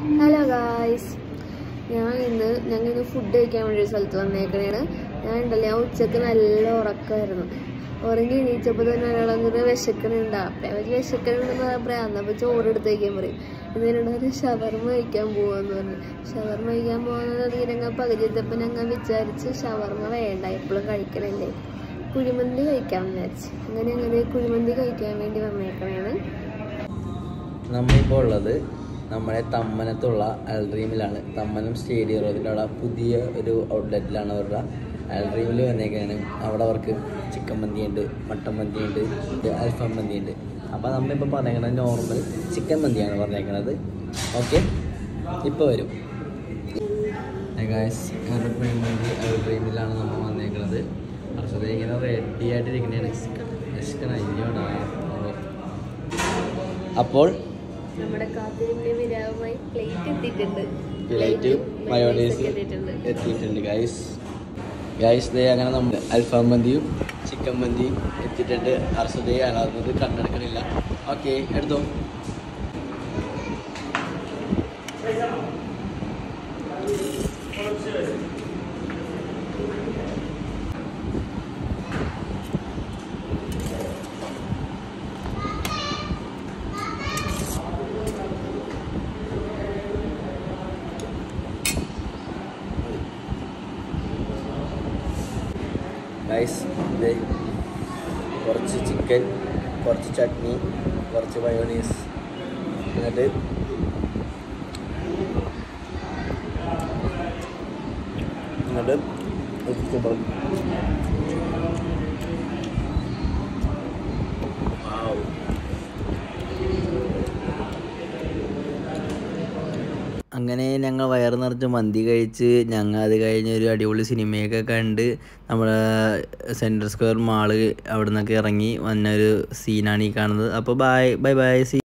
hello guys ഞാൻ ഇന്ന് ഞങ്ങൾ ഇന്ന് ഫുഡ് കഴിക്കാൻ വേണ്ടി ഒരു സ്ഥലത്ത് വന്നേക്കണേണ് ഞാൻ ഉണ്ടല്ലോ ഞാൻ ഉച്ചക്ക് നല്ല ഉറക്കമായിരുന്നു ഉറങ്ങി എണീച്ചപ്പോൾ തന്നെ ഒരാളങ്ങനെ വിശക്കണുണ്ടാ അപ്പം അവർ വിശക്കണുണ്ടെന്ന് പറഞ്ഞാൽ അന്നപ്പോൾ ചോറ് എടുത്ത് കഴിക്കാൻ പറയും എന്നിട്ട് ഒരു ഷവർമ്മ കഴിക്കാൻ പോവാന്ന് പറഞ്ഞു ഷവർമ്മ കഴിക്കാൻ പോകുന്നത് ഞങ്ങൾ പകുതി എത്തപ്പോൾ ഞങ്ങൾ വിചാരിച്ച് ഷവർമ്മ വേണ്ട എപ്പോഴും കഴിക്കണല്ലേ കുഴിമന്തി കഴിക്കാൻ വിചാരിച്ച് അങ്ങനെ അങ്ങനെ കുഴിമന്തി കഴിക്കാൻ വേണ്ടി വന്നേക്കണേണ് നമ്മളിപ്പോൾ ഉള്ളത് നമ്മുടെ തമ്മനത്തുള്ള അൽഡ്രീമിലാണ് തമ്മനം സ്റ്റേഡിയം റോഡിൻ്റെ അവിടെ പുതിയ ഒരു ഔട്ട്ലെറ്റിലാണ് അവരുടെ അൽഡ്രീമിൽ വന്നേക്കാണ് അവിടെ അവർക്ക് ചിക്കൻ മന്തിയുണ്ട് മട്ടൻ മന്തിയുണ്ട് ഇത് അൽഫാം മന്തിയുണ്ട് അപ്പോൾ നമ്മളിപ്പോൾ പറഞ്ഞേക്കുന്നത് നോർമൽ ചിക്കൻ മന്തിയാണ് പറഞ്ഞേക്കുന്നത് ഓക്കെ ഇപ്പോൾ വരും ഗായ്സ് എയർപ്ലെയിൻ മന്തി അൽഡ്രീമിലാണ് നമ്മൾ വന്നേക്കുന്നത് അർഷത ഇങ്ങനെ റെഡി ആയിട്ടിരിക്കുന്നതാണ് ചിക്കൻ അയ്യോടാ അപ്പോൾ നമ്മുടെ കാത്തിരിപ്പിന്റെ വിരാമമായി പ്ലേറ്റ് എത്തിയിട്ടുണ്ട് പ്ലേറ്റ് മയോണൈസ് എത്തിയിട്ടുണ്ട് എത്തിയിട്ടുണ്ട് ഗൈസ് ഗൈസ് ദേ അങ്ങനെ നമ്മൾ അൽഫാം മന്തിയും ചിക്കൻ മന്തിയും എത്തിയിട്ടുണ്ട് അർഷദയെ അളന്നത് കണ്ടെടുക്കണില്ല ഓക്കെ എടുത്തോ ഗൈസ് ഇത് കുറച്ച് ചിക്കൻ കുറച്ച് ചട്നി കുറച്ച് മയോണീസ് എന്നിട്ട് എന്നിട്ട് കുക്കുമ്പർ അങ്ങനെ ഞങ്ങൾ വയറ് നിറച്ച് മന്തി കഴിച്ച് ഞങ്ങൾ അത് കഴിഞ്ഞ് ഒരു അടിപൊളി സിനിമയൊക്കെ കണ്ട് നമ്മുടെ സെൻട്രൽ സ്ക്വയർ മാള് അവിടെ നിന്നൊക്കെ ഇറങ്ങി വന്ന ഒരു സീനാണ് ഈ കാണുന്നത് അപ്പോൾ ബൈ ബൈ ബൈ സീ